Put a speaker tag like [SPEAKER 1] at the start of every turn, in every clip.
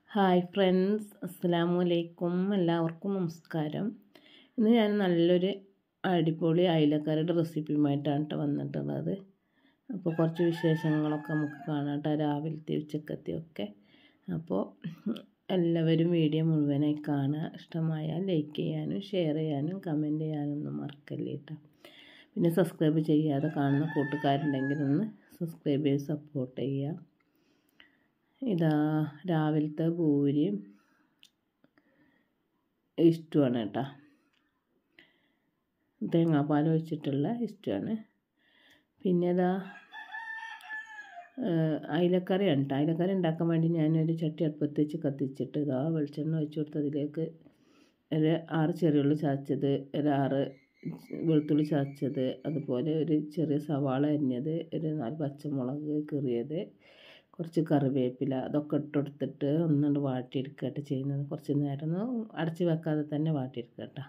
[SPEAKER 1] hi friends അസ്സലാമു അലൈക്കും എല്ലാവർക്കും നമസ്കാരം ഇന്ന് ഞാൻ നല്ലൊരു അടിപൊളി അയിലക്കറിയുടെ റെസിപ്പിയുമായിട്ടാണ് കേട്ടോ വന്നിട്ടുള്ളത് അപ്പോൾ കുറച്ച് വിശേഷങ്ങളൊക്കെ നമുക്ക് കാണാം കേട്ടോ രാവിലത്തെ ഉച്ചക്കത്തെ ഒക്കെ അപ്പോൾ എല്ലാവരും വീഡിയോ മുഴുവനായി കാണുക ഇഷ്ടമായാൽ ലൈക്ക് ചെയ്യാനും ഷെയർ ചെയ്യാനും കമൻറ്റ് ചെയ്യാനൊന്നും മറക്കല്ലേ കേട്ടോ പിന്നെ സബ്സ്ക്രൈബ് ചെയ്യാതെ കാണുന്ന കൂട്ടുകാരുണ്ടെങ്കിൽ ഒന്ന് സബ്സ്ക്രൈബ് ചെയ്ത് സപ്പോർട്ട് ചെയ്യുക ഇതാ രാവിലത്തെ പൂരിയും ഇഷ്ടമാണ് കേട്ടോ തേങ്ങാപ്പാൽ ഒഴിച്ചിട്ടുള്ള ഇഷ്ടമാണ് പിന്നെ ഇതാ അയിലക്കറിയാണ് കേട്ടോ അയിലക്കറി ഉണ്ടാക്കാൻ വേണ്ടി ഞാനൊരു ചട്ടി അടുപ്പത്ത് വെച്ച് കത്തിച്ചിട്ട് ഇതാ വെളിച്ചെണ്ണ ഒഴിച്ച് കൊടുത്ത് അതിലേക്ക് ഒരു ആറ് ചെറിയുള്ളി ചതച്ചത് ഒരു ആറ് വെളുത്തുള്ളി ചതച്ചത് അതുപോലെ ഒരു ചെറിയ സവാള അരിഞ്ഞത് ഒരു നാല് പച്ചമുളക് കീറിയത് കുറച്ച് കറിവേപ്പില അതൊക്കെ ഇട്ടെടുത്തിട്ട് ഒന്നുകൊണ്ട് വാട്ടിയെടുക്കട്ടെ ചെയ്യുന്നത് കുറച്ച് നേരം ഒന്ന് അടച്ച് വെക്കാതെ തന്നെ വാട്ടിയെടുക്കട്ടെ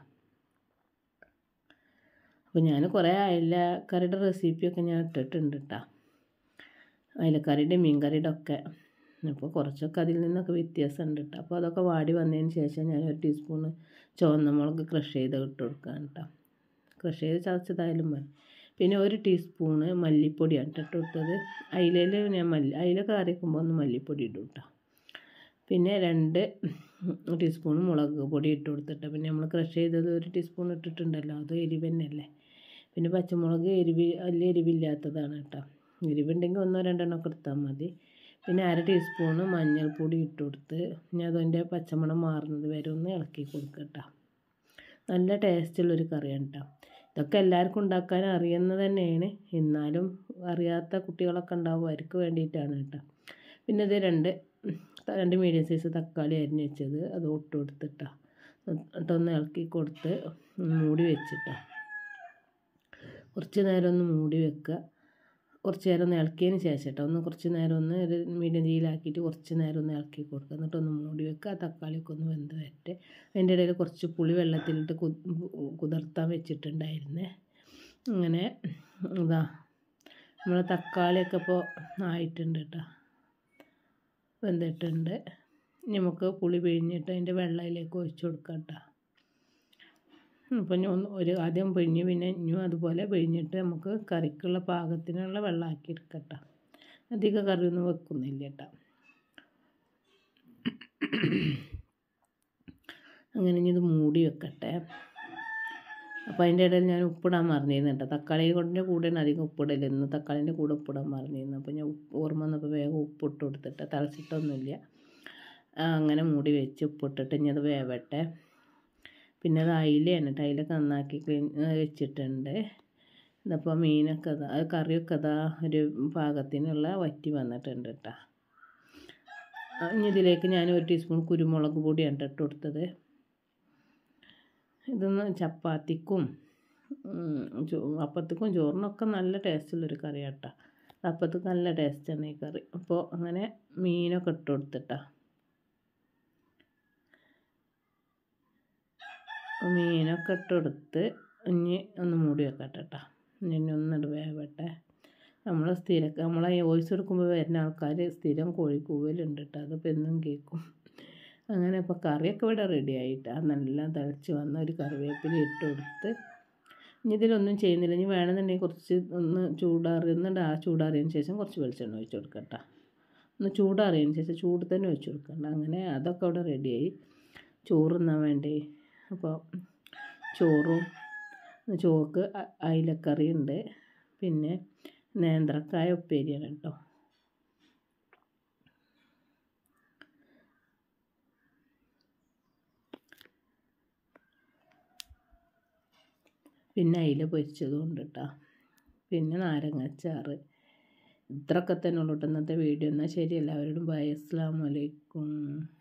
[SPEAKER 1] അപ്പോൾ ഞാൻ കുറേ അയലക്കറിയുടെ റെസിപ്പിയൊക്കെ ഞാൻ ഇട്ടിട്ടുണ്ട് കേട്ടോ അയലക്കറിയുടെ മീൻകറിയുടെ ഒക്കെ അപ്പോൾ കുറച്ചൊക്കെ അതിൽ നിന്നൊക്കെ വ്യത്യാസമുണ്ട് കേട്ടോ അപ്പോൾ അതൊക്കെ വാടി വന്നതിന് ശേഷം ഞാൻ ഒരു ടീസ്പൂണ് ചുവന്ന മുളക് ക്രഷ് ചെയ്ത് ഇട്ട് കൊടുക്കുകയാണ് കേട്ടോ ക്രഷ് ചെയ്ത് ചതച്ചതായാലും മതി പിന്നെ ഒരു ടീസ്പൂണ് മല്ലിപ്പൊടിയാണ് ഇട്ട് കൊടുത്തത് അയിലയിൽ ഞാൻ മല്ലി അയില കറി വെക്കുമ്പോൾ ഒന്ന് മല്ലിപ്പൊടി ഇടും കേട്ടോ പിന്നെ രണ്ട് ടീസ്പൂൺ മുളക് പൊടി ഇട്ട് കൊടുത്തിട്ട് പിന്നെ നമ്മൾ ക്രഷ് ചെയ്തത് ഒരു ടീസ്പൂൺ ഇട്ടിട്ടുണ്ടല്ലോ അത് എരിവ് തന്നെയല്ലേ പിന്നെ പച്ചമുളക് എരിവ് വലിയ എരിവില്ലാത്തതാണ് കേട്ടോ എരിവുണ്ടെങ്കിൽ ഒന്നോ രണ്ടെണ്ണോ ഒക്കെ എടുത്താൽ മതി പിന്നെ അര ടീസ്പൂണ് മഞ്ഞൾപ്പൊടി ഇട്ട് കൊടുത്ത് ഇനി അതിൻ്റെ പച്ചമണം മാറുന്നത് വരെ ഒന്ന് ഇളക്കി കൊടുക്കുക കേട്ടോ നല്ല ടേസ്റ്റുള്ളൊരു കറിയാണ് കേട്ടോ ഇതൊക്കെ എല്ലാവർക്കും ഉണ്ടാക്കാൻ അറിയുന്നത് തന്നെയാണ് എന്നാലും അറിയാത്ത കുട്ടികളൊക്കെ ഉണ്ടാവും അവർക്ക് വേണ്ടിയിട്ടാണ് കേട്ടോ പിന്നെ ഇത് രണ്ട് രണ്ട് മീഡിയം സൈസ് തക്കാളി അരിഞ്ഞ് വെച്ചത് അത് ഇട്ട് കൊടുത്തിട്ടാ ഇട്ടൊന്ന് ഇളക്കി കൊടുത്ത് മൂടി വെച്ചിട്ടാ കുറച്ച് നേരം ഒന്ന് മൂടി വെക്കുക കുറച്ച് നേരം ഒന്ന് ഇളക്കിയതിന് ശേഷം കേട്ടോ ഒന്ന് കുറച്ച് നേരം ഒന്ന് ഒരു മീഡിയം തീയിലാക്കിയിട്ട് കുറച്ച് നേരം ഒന്ന് ഇളക്കി കൊടുക്കുക എന്നിട്ട് ഒന്ന് മൂടി വെക്കുക തക്കാളിയൊക്കെ ഒന്ന് വെന്ത് വരട്ടെ അതിൻ്റെ ഇടയിൽ കുറച്ച് പുളി വെള്ളത്തിലിട്ട് കുതിർത്താൻ വെച്ചിട്ടുണ്ടായിരുന്നേ അങ്ങനെ ഇതാ നമ്മളെ തക്കാളിയൊക്കെ ഇപ്പോൾ ആയിട്ടുണ്ട് കേട്ടോ വെന്തിട്ടുണ്ട് നമുക്ക് പുളി പിഴിഞ്ഞിട്ട് അതിൻ്റെ വെള്ളയിലേക്ക് ഒഴിച്ചു കൊടുക്കാം കേട്ടോ അപ്പം ഒന്ന് ഒരു ആദ്യം പിഴിഞ്ഞ് പിന്നെ ഇനിയും അതുപോലെ പിഴിഞ്ഞിട്ട് നമുക്ക് കറിക്കുള്ള പാകത്തിനുള്ള വെള്ളമാക്കി എടുക്കട്ടോ അധികം കറിയൊന്നും വെക്കുന്നില്ല കേട്ടോ അങ്ങനെ ഇനി ഇത് മൂടി വെക്കട്ടെ അപ്പോൾ അതിൻ്റെ ഇടയിൽ ഞാൻ ഉപ്പിടാൻ മറന്നിരുന്നു കേട്ടോ തക്കാളി കൊണ്ടിൻ്റെ കൂടെയാണ് അധികം ഉപ്പിടല് ഇന്ന് തക്കാളിൻ്റെ കൂടെ ഉപ്പിടാൻ മറന്നിരുന്നു അപ്പോൾ ഞാൻ ഓർമ്മ വന്നപ്പോൾ വേഗം ഉപ്പിട്ട് കൊടുത്തിട്ട് തിളച്ചിട്ടൊന്നുമില്ല അങ്ങനെ മൂടി വെച്ച് ഉപ്പിട്ടിട്ട് ഇനി അത് വേവട്ടെ പിന്നെ അത് അയിലയാണ് കേട്ടോ അയിലൊക്കെ നന്നാക്കി ക്ലീൻ വെച്ചിട്ടുണ്ട് ഇതപ്പോൾ മീനൊക്കെ അതാ അത് കറിയൊക്കെ അതാ ഒരു പാകത്തിനുള്ള വറ്റി വന്നിട്ടുണ്ട് കേട്ടോ ഇനി ഇതിലേക്ക് ഞാൻ ഒരു ടീസ്പൂൺ കുരുമുളക് പൊടിയാണ് ഇട്ട് കൊടുത്തത് ഇതൊന്ന് ചപ്പാത്തിക്കും അപ്പത്തിക്കും ചോറിനൊക്കെ നല്ല ടേസ്റ്റുള്ളൊരു കറി കേട്ടോ അപ്പത്തേക്ക് നല്ല ടേസ്റ്റാണ് ഈ കറി അപ്പോൾ അങ്ങനെ മീനൊക്കെ ഇട്ട് കൊടുത്തിട്ടാ മീനൊക്കെ ഇട്ടെടുത്ത് ഇനി ഒന്ന് മൂടി വെക്കട്ടെ കേട്ടോ ഇനി ഒന്നിട്ട് വേവട്ടെ നമ്മൾ സ്ഥിരം നമ്മളെ വോയിസ് എടുക്കുമ്പോൾ വരുന്ന ആൾക്കാർ സ്ഥിരം കോഴിക്കൂവലുണ്ട് കേട്ടോ അതിപ്പോൾ എന്നും കേൾക്കും അങ്ങനെ ഇപ്പോൾ കറിയൊക്കെ ഇവിടെ റെഡി ആയിട്ട് നല്ല തിളച്ച് വന്ന ഒരു കറിവേപ്പില ഇട്ട് കൊടുത്ത് ഇനി ഇതിലൊന്നും ചെയ്യുന്നില്ല ഇനി വേണമെന്നുണ്ടെങ്കിൽ കുറച്ച് ഒന്ന് ചൂടാറിയുന്നുണ്ട് ആ ചൂടാറിയതിന് ശേഷം കുറച്ച് വെളിച്ചെണ്ണ ഒഴിച്ച് കൊടുക്കട്ട ഒന്ന് ചൂടാറിയതിന് ശേഷം ചൂട് തന്നെ ഒഴിച്ച് കൊടുക്കണ്ട അങ്ങനെ അതൊക്കെ അവിടെ റെഡിയായി ചോറ് തിന്നാൻ വേണ്ടി അപ്പോൾ ചോറും ചോക്ക് അയിലക്കറി ഉണ്ട് പിന്നെ നേന്ത്രക്കായ ഉപ്പേരിയാണ് കേട്ടോ പിന്നെ അയില പൊരിച്ചതും ഉണ്ട് കേട്ടോ പിന്നെ നാരങ്ങാച്ചാറ് ഇത്രയൊക്കെ തന്നെ ഉള്ളൂ ഇന്നത്തെ വീഡിയോ എന്നാൽ ശരി എല്ലാവരോടും ബൈ അസ്സാം വലൈക്കും